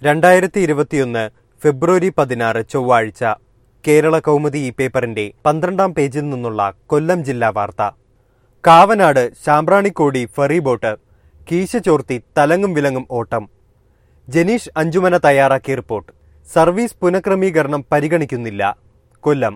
രണ്ടായിരത്തി ഇരുപത്തിയൊന്ന് ഫെബ്രുവരി പതിനാറ് ചൊവ്വാഴ്ച കേരള കൗമുദി ഈ പേപ്പറിന്റെ പന്ത്രണ്ടാം പേജിൽ നിന്നുള്ള കൊല്ലം ജില്ലാ വാർത്ത കാവനാട് ശാമ്പ്രാണിക്കോടി ഫെറി ബോട്ട് കീശ ചോർത്തി തലങ്ങും വിലങ്ങും ഓട്ടം ജനീഷ് അഞ്ചുമന തയ്യാറാക്കിയ റിപ്പോർട്ട് സർവീസ് പുനഃക്രമീകരണം പരിഗണിക്കുന്നില്ല കൊല്ലം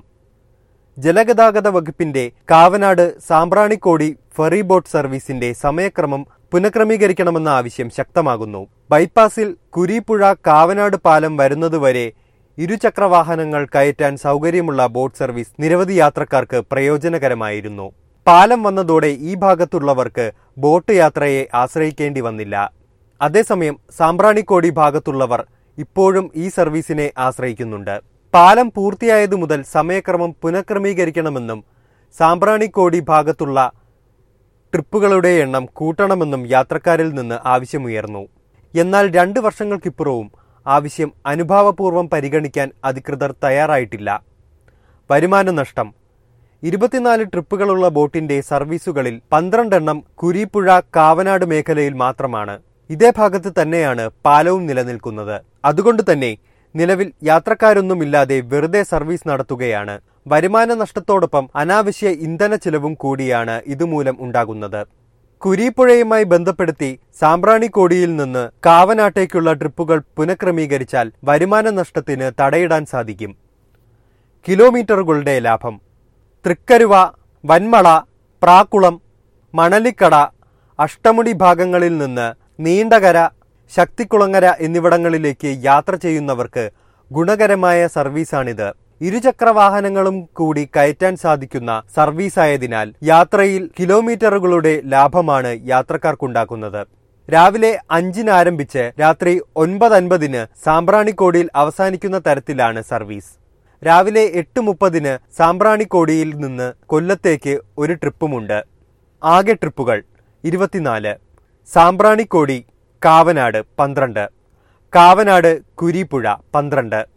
ജലഗതാഗത വകുപ്പിന്റെ കാവനാട് സാമ്പ്രാണിക്കോടി ഫെറി ബോട്ട് സർവീസിന്റെ സമയക്രമം പുനഃക്രമീകരിക്കണമെന്ന ആവശ്യം ശക്തമാകുന്നു ബൈപ്പാസിൽ കുരീപ്പുഴ കാവനാട് പാലം വരുന്നതുവരെ ഇരുചക്രവാഹനങ്ങൾ കയറ്റാൻ സൗകര്യമുള്ള ബോട്ട് സർവീസ് നിരവധി യാത്രക്കാർക്ക് പ്രയോജനകരമായിരുന്നു പാലം വന്നതോടെ ഈ ഭാഗത്തുള്ളവർക്ക് ബോട്ട് യാത്രയെ ആശ്രയിക്കേണ്ടി വന്നില്ല അതേസമയം സാമ്പ്രാണിക്കോടി ഭാഗത്തുള്ളവർ ഇപ്പോഴും ഈ സർവീസിനെ ആശ്രയിക്കുന്നുണ്ട് പാലം പൂർത്തിയായതു മുതൽ സമയക്രമം പുനഃക്രമീകരിക്കണമെന്നും സാമ്പ്രാണിക്കോടി ഭാഗത്തുള്ള ട്രിപ്പുകളുടെ എണ്ണം കൂട്ടണമെന്നും യാത്രക്കാരിൽ നിന്ന് ആവശ്യമുയർന്നു എന്നാൽ രണ്ട് വർഷങ്ങൾക്കിപ്പുറവും ആവശ്യം അനുഭാവപൂർവ്വം പരിഗണിക്കാൻ അധികൃതർ തയ്യാറായിട്ടില്ല വരുമാന നഷ്ടം ഇരുപത്തിനാല് ട്രിപ്പുകളുള്ള ബോട്ടിന്റെ സർവീസുകളിൽ പന്ത്രണ്ടെണ്ണം കുരീപ്പുഴ കാവനാട് മേഖലയിൽ മാത്രമാണ് ഇതേ ഭാഗത്ത് തന്നെയാണ് പാലവും നിലനിൽക്കുന്നത് അതുകൊണ്ട് തന്നെ നിലവിൽ യാത്രക്കാരൊന്നുമില്ലാതെ വെറുതെ സർവീസ് നടത്തുകയാണ് വരുമാന നഷ്ടത്തോടൊപ്പം അനാവശ്യ ഇന്ധന ചിലവും കൂടിയാണ് ഇതുമൂലം ഉണ്ടാകുന്നത് കുരീപ്പുഴയുമായി ബന്ധപ്പെടുത്തി സാമ്പ്രാണിക്കോടിയിൽ നിന്ന് കാവനാട്ടേക്കുള്ള ട്രിപ്പുകൾ പുനഃക്രമീകരിച്ചാൽ വരുമാന നഷ്ടത്തിന് തടയിടാൻ സാധിക്കും കിലോമീറ്ററുകളുടെ ലാഭം തൃക്കരുവ വന്മള പ്രാക്കുളം മണലിക്കട അഷ്ടമുടി ഭാഗങ്ങളിൽ നിന്ന് നീണ്ടകര ശക്തികുളങ്ങര എന്നിവിടങ്ങളിലേക്ക് യാത്ര ചെയ്യുന്നവർക്ക് ഗുണകരമായ സർവീസാണിത് ഇരുചക്രവാഹനങ്ങളും കൂടി കയറ്റാൻ സാധിക്കുന്ന സർവീസായതിനാൽ യാത്രയിൽ കിലോമീറ്ററുകളുടെ ലാഭമാണ് യാത്രക്കാർക്കുണ്ടാക്കുന്നത് രാവിലെ അഞ്ചിന് ആരംഭിച്ച് രാത്രി ഒൻപത് അൻപതിന് സാമ്പ്രാണിക്കോടിയിൽ അവസാനിക്കുന്ന തരത്തിലാണ് സർവീസ് രാവിലെ എട്ട് മുപ്പതിന് സാമ്പ്രാണിക്കോടിയിൽ നിന്ന് കൊല്ലത്തേക്ക് ഒരു ട്രിപ്പുമുണ്ട് ആകെ ട്രിപ്പുകൾ ഇരുപത്തിനാല് സാമ്പ്രാണിക്കോടി കാവനാട് പന്ത്രണ്ട് കാവനാട് കുരീപ്പുഴ പന്ത്രണ്ട്